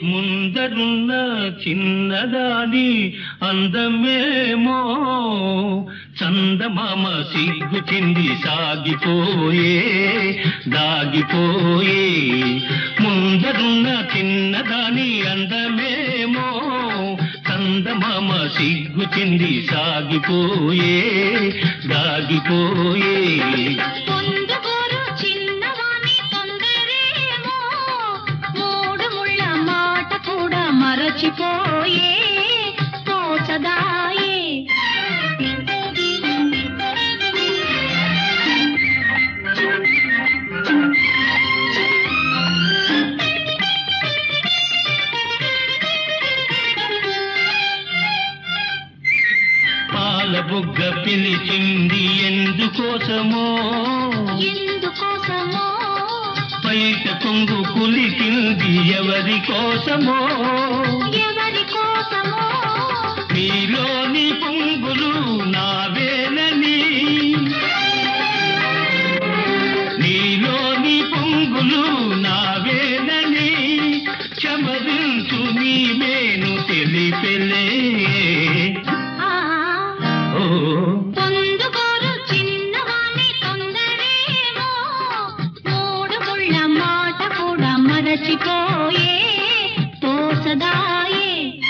ముందరున్న చిన్నదాని అందమేమో చందమామ సిగ్గు చెంది సాగిపోయే దాగిపోయే ముందరున్న చిన్నదాని అందమేమో చందమామ సిగ్గు చెంది సాగిపోయే దాగిపోయే పొందుకోరు చిన్నవాణి తొందరేమో మూడు ముళ్ళ మాట కూడా మరచిపోయే తోచదాయే పాల బుగ్గ పిలిచింది ఎందుకోసమో ఎందుకోసమో బయట కొంగు కులికింది ఎవరి కోసమో ఎవరి కోసమో నీలోని పొంగులు నావేనని నీలోని పొంగులు నావేనని చమరించు నీ మేను తెలిపెలే ఆ ఓ పొందుకోరు చిన్నవాణి తొందరేమో మూడు ముళ్ళ మాట కూడా మరచిపోయే తోసదాయే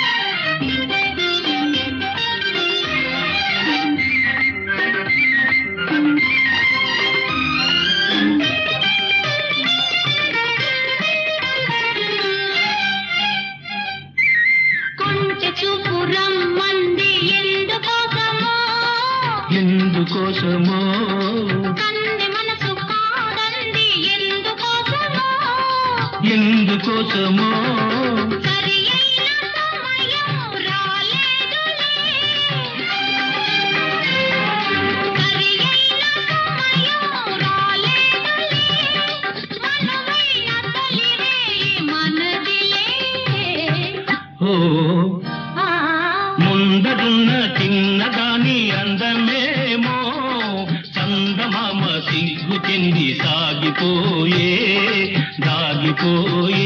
కొంచె చూపు రమ్మంది ఎందుకోసమో ఎందుకోసమో కంది మనసు కాదంది ఎందుకోసమో ఎందుకోసమో సరి అయిన సమయం రాలేదులే సరి అయిన సమయం రాలేదులే మనవైన తొలిరే మనదిలే ఓ ఆ ముందరున్న చిన్నదాని అందమేమో చందమామ సిగ్గు చెంది సాగిపోయే దాగిపోయే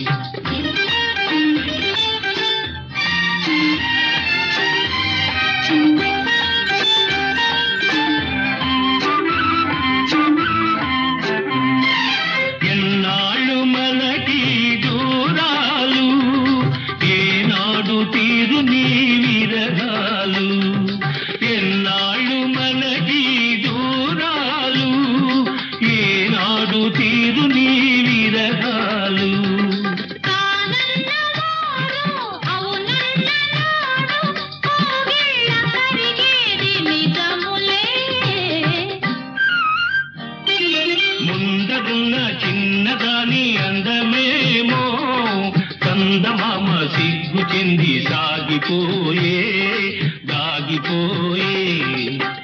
ఎన్నాళ్ళు మనకి దూరాలు ఏనాడు తీరు నీ విరగాలు ఎన్నాళ్ళు మనకి దూరాలు ఏనాడు తీరు నీ విరగాలు కానన్నవాడు అవునన్ననాడు కోగిళ్ళ కరిగేది నిజములే ముందరున్న చిన్నదాని అందమేమో కందమామ సిగ్గు చెంది సాగిపోయే దాగిపోయే